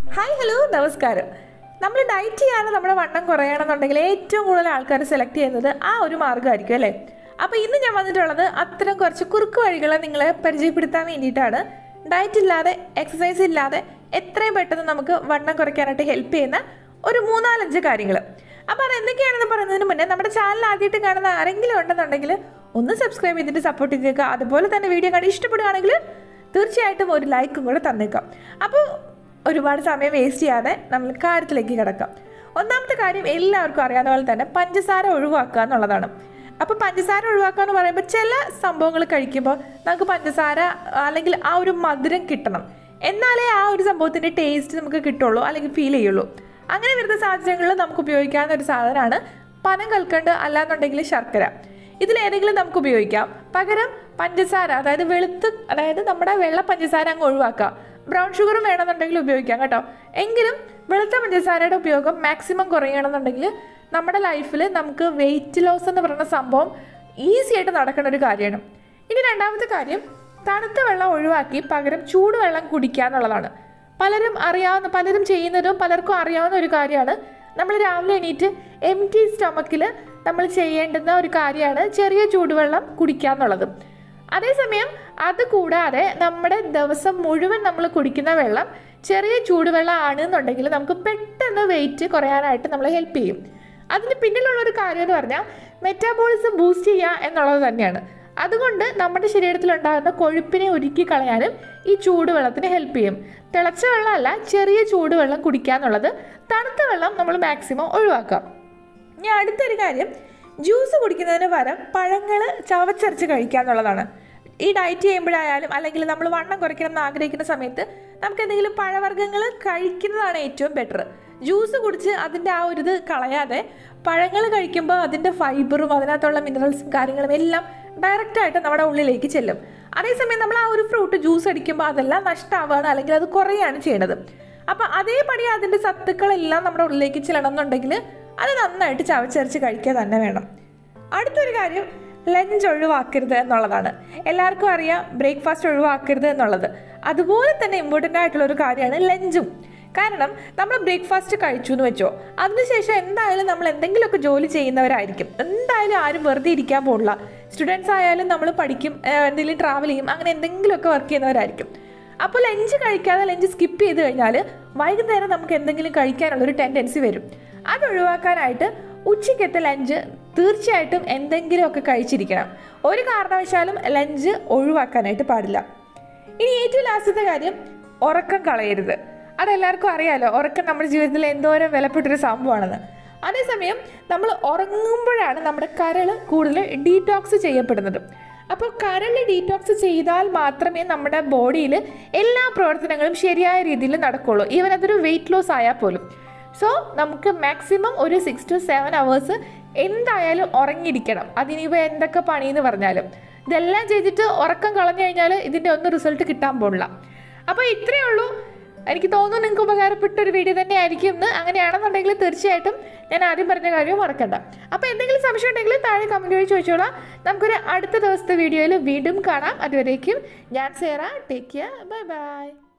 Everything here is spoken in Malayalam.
ഹായ് ഹലോ നമസ്കാരം നമ്മൾ ഡയറ്റ് ചെയ്യാതെ നമ്മുടെ വണ്ണം കുറയണമെന്നുണ്ടെങ്കിൽ ഏറ്റവും കൂടുതൽ ആൾക്കാർ സെലക്ട് ചെയ്യുന്നത് ആ ഒരു മാർഗ്ഗമായിരിക്കും അല്ലേ അപ്പോൾ ഇന്ന് ഞാൻ വന്നിട്ടുള്ളത് അത്തരം കുറച്ച് കുറുക്ക് വഴികളെ നിങ്ങളെ പരിചയപ്പെടുത്താൻ വേണ്ടിയിട്ടാണ് ഡയറ്റ് ഇല്ലാതെ എക്സസൈസ് ഇല്ലാതെ എത്രയും പെട്ടെന്ന് നമുക്ക് വണ്ണം കുറയ്ക്കാനായിട്ട് ഹെൽപ്പ് ചെയ്യുന്ന ഒരു മൂന്നാലഞ്ച് കാര്യങ്ങൾ അപ്പോൾ അത് എന്തൊക്കെയാണെന്ന് പറയുന്നതിന് മുന്നേ നമ്മുടെ ചാനൽ ആദ്യമായിട്ട് കാണുന്ന ആരെങ്കിലും ഉണ്ടെന്നുണ്ടെങ്കിൽ ഒന്ന് സബ്സ്ക്രൈബ് ചെയ്തിട്ട് സപ്പോർട്ട് ചെയ്തേക്കുക അതുപോലെ തന്നെ വീഡിയോ കണ്ട് ഇഷ്ടപ്പെടുകയാണെങ്കിൽ തീർച്ചയായിട്ടും ഒരു ലൈക്കും കൂടെ തന്നേക്കാം അപ്പോൾ ഒരുപാട് സമയം വേസ്റ്റ് ചെയ്യാതെ നമ്മൾ കാര്യത്തിലേക്ക് കിടക്കാം ഒന്നാമത്തെ കാര്യം എല്ലാവർക്കും അറിയാവുന്ന പോലെ തന്നെ പഞ്ചസാര ഒഴിവാക്കുക എന്നുള്ളതാണ് അപ്പോൾ പഞ്ചസാര ഒഴിവാക്കുക എന്ന് പറയുമ്പോൾ ചില സംഭവങ്ങൾ കഴിക്കുമ്പോൾ നമുക്ക് പഞ്ചസാര അല്ലെങ്കിൽ ആ ഒരു മധുരം കിട്ടണം എന്നാലേ ആ ഒരു സംഭവത്തിൻ്റെ ടേസ്റ്റ് നമുക്ക് കിട്ടുള്ളൂ അല്ലെങ്കിൽ ഫീൽ ചെയ്യുള്ളൂ അങ്ങനെ വരുന്ന സാഹചര്യങ്ങളിൽ നമുക്ക് ഉപയോഗിക്കാവുന്ന ഒരു സാധനമാണ് പനം കൽക്കണ്ട് അല്ലാന്നുണ്ടെങ്കിൽ ശർക്കര ഇതിലേതെങ്കിലും നമുക്ക് ഉപയോഗിക്കാം പകരം പഞ്ചസാര അതായത് വെളുത്ത് അതായത് നമ്മുടെ വെള്ള പഞ്ചസാര അങ്ങ് ഒഴിവാക്കുക ബ്രൗൺ ഷുഗറും വേണമെന്നുണ്ടെങ്കിൽ ഉപയോഗിക്കാം കേട്ടോ എങ്കിലും വെളുത്ത പഞ്ചസാരയുടെ ഉപയോഗം മാക്സിമം കുറയണമെന്നുണ്ടെങ്കിൽ നമ്മുടെ ലൈഫിൽ നമുക്ക് വെയിറ്റ് ലോസ് എന്ന് പറയുന്ന സംഭവം ഈസി ആയിട്ട് നടക്കുന്ന ഒരു കാര്യമാണ് ഇനി രണ്ടാമത്തെ കാര്യം തണുത്ത വെള്ളം ഒഴിവാക്കി പകരം ചൂടുവെള്ളം കുടിക്കുക എന്നുള്ളതാണ് പലരും അറിയാവുന്ന പലരും ചെയ്യുന്നതും പലർക്കും അറിയാവുന്ന ഒരു കാര്യമാണ് നമ്മൾ രാവിലെ എണീറ്റ് എം ടി സ്റ്റൊമക്കിൽ നമ്മൾ ചെയ്യേണ്ടുന്ന ഒരു കാര്യമാണ് ചെറിയ ചൂടുവെള്ളം കുടിക്കുക എന്നുള്ളത് അതേസമയം അത് കൂടാതെ നമ്മുടെ ദിവസം മുഴുവൻ നമ്മൾ കുടിക്കുന്ന വെള്ളം ചെറിയ ചൂടുവെള്ളം ആണെന്നുണ്ടെങ്കിൽ നമുക്ക് പെട്ടെന്ന് വെയിറ്റ് കുറയാനായിട്ട് നമ്മളെ ഹെൽപ്പ് ചെയ്യും അതിന് പിന്നിലുള്ള ഒരു കാര്യം എന്ന് പറഞ്ഞാൽ മെറ്റാബോളിസം ബൂസ്റ്റ് ചെയ്യുക എന്നുള്ളത് തന്നെയാണ് അതുകൊണ്ട് നമ്മുടെ ശരീരത്തിൽ ഉണ്ടാകുന്ന കൊഴുപ്പിനെ ഒരുക്കി കളയാനും ഈ ചൂടുവെള്ളത്തിന് ഹെൽപ്പ് ചെയ്യും തിളച്ച വെള്ളമല്ല ചെറിയ ചൂടുവെള്ളം കുടിക്കുക എന്നുള്ളത് തണുത്ത വെള്ളം നമ്മൾ മാക്സിമം ഒഴിവാക്കാം ഇനി അടുത്തൊരു കാര്യം ജ്യൂസ് കുടിക്കുന്നതിന് പകരം പഴങ്ങൾ ചവച്ചരച്ച് കഴിക്കുക എന്നുള്ളതാണ് ഈ ഡയറ്റ് ചെയ്യുമ്പോഴായാലും അല്ലെങ്കിൽ നമ്മൾ വണ്ണം കുറയ്ക്കണം എന്ന് ആഗ്രഹിക്കുന്ന സമയത്ത് നമുക്ക് എന്തെങ്കിലും പഴവർഗ്ഗങ്ങൾ കഴിക്കുന്നതാണ് ഏറ്റവും ബെറ്റർ ജ്യൂസ് കുടിച്ച് അതിൻ്റെ ആ ഒരു ഇത് കളയാതെ പഴങ്ങൾ കഴിക്കുമ്പോൾ അതിൻ്റെ ഫൈബറും അതിനകത്തുള്ള മിനറൽസും കാര്യങ്ങളും എല്ലാം ഡയറക്റ്റായിട്ട് നമ്മുടെ ഉള്ളിലേക്ക് ചെല്ലും അതേസമയം നമ്മൾ ആ ഒരു ഫ്രൂട്ട് ജ്യൂസ് അടിക്കുമ്പോൾ അതെല്ലാം നഷ്ടമാവുകയാണ് അല്ലെങ്കിൽ അത് കുറയാണ് ചെയ്യണത് അപ്പോൾ അതേപടി അതിൻ്റെ സത്തുക്കളെല്ലാം നമ്മുടെ ഉള്ളിലേക്ക് ചെല്ലണം എന്നുണ്ടെങ്കിൽ അത് നന്നായിട്ട് ചവച്ചരച്ച് കഴിക്കുക തന്നെ വേണം അടുത്തൊരു കാര്യം ലഞ്ച് ഒഴിവാക്കരുത് എന്നുള്ളതാണ് എല്ലാവർക്കും അറിയാം ബ്രേക്ക്ഫാസ്റ്റ് ഒഴിവാക്കരുത് എന്നുള്ളത് അതുപോലെ തന്നെ ഇമ്പോർട്ടൻ്റ് ആയിട്ടുള്ള ഒരു കാര്യമാണ് ലഞ്ചും കാരണം നമ്മൾ ബ്രേക്ക്ഫാസ്റ്റ് കഴിച്ചു എന്ന് വെച്ചോ അതിനുശേഷം എന്തായാലും നമ്മൾ എന്തെങ്കിലുമൊക്കെ ജോലി ചെയ്യുന്നവരായിരിക്കും എന്തായാലും ആരും വെറുതെ ഇരിക്കാൻ പോകില്ല സ്റ്റുഡൻസ് ആയാലും നമ്മൾ പഠിക്കും ഏഹ് എന്തെങ്കിലും ട്രാവൽ ചെയ്യും അങ്ങനെ എന്തെങ്കിലുമൊക്കെ വർക്ക് ചെയ്യുന്നവരായിരിക്കും അപ്പോൾ ലഞ്ച് കഴിക്കാതെ ലഞ്ച് സ്കിപ്പ് ചെയ്ത് കഴിഞ്ഞാൽ വൈകുന്നേരം നമുക്ക് എന്തെങ്കിലും കഴിക്കാനുള്ളൊരു ടെൻഡൻസി വരും അത് ഒഴിവാക്കാനായിട്ട് ഉച്ചയ്ക്കത്തെ ലഞ്ച് തീർച്ചയായിട്ടും എന്തെങ്കിലുമൊക്കെ കഴിച്ചിരിക്കണം ഒരു കാരണവശാലും ലഞ്ച് ഒഴിവാക്കാനായിട്ട് പാടില്ല ഇനി ഏറ്റവും ലാസ്റ്റത്തെ കാര്യം ഉറക്കം കളയരുത് അതെല്ലാവർക്കും അറിയാലോ ഉറക്കം നമ്മുടെ ജീവിതത്തിൽ എന്തോരം വിലപ്പെട്ടൊരു സംഭവമാണെന്ന് അതേസമയം നമ്മൾ ഉറങ്ങുമ്പോഴാണ് നമ്മുടെ കരൾ കൂടുതൽ ഡീറ്റോക്സ് ചെയ്യപ്പെടുന്നത് അപ്പോൾ കരൾ ഡീറ്റോക്സ് ചെയ്താൽ മാത്രമേ നമ്മുടെ ബോഡിയിൽ എല്ലാ പ്രവർത്തനങ്ങളും ശരിയായ രീതിയിൽ നടക്കുള്ളൂ ഈവൻ അതൊരു വെയിറ്റ് ലോസ് ആയാൽ പോലും സോ നമുക്ക് മാക്സിമം ഒരു സിക്സ് ടു സെവൻ അവേഴ്സ് എന്തായാലും ഉറങ്ങിയിരിക്കണം അതിനിപ്പോൾ എന്തൊക്കെ പണിയെന്ന് പറഞ്ഞാലും ഇതെല്ലാം ചെയ്തിട്ട് ഉറക്കം കളഞ്ഞു കഴിഞ്ഞാൽ ഇതിൻ്റെ ഒന്നും റിസൾട്ട് കിട്ടാൻ പോണില്ല അപ്പോൾ ഇത്രയേ ഉള്ളൂ എനിക്ക് തോന്നുന്നു നിങ്ങൾക്ക് ഉപകാരപ്പെട്ട ഒരു വീഡിയോ തന്നെ ആയിരിക്കും എന്ന് അങ്ങനെയാണെന്നുണ്ടെങ്കിൽ തീർച്ചയായിട്ടും ഞാൻ ആദ്യം പറഞ്ഞ കാര്യം മറക്കണ്ട അപ്പോൾ എന്തെങ്കിലും സംശയം ഉണ്ടെങ്കിൽ താഴെ കമൻറ്റ് വഴി ചോദിച്ചോളാം നമുക്കൊരു അടുത്ത ദിവസത്തെ വീഡിയോയിൽ വീണ്ടും കാണാം അതുവരേക്കും ഞാൻ Sera take care bye by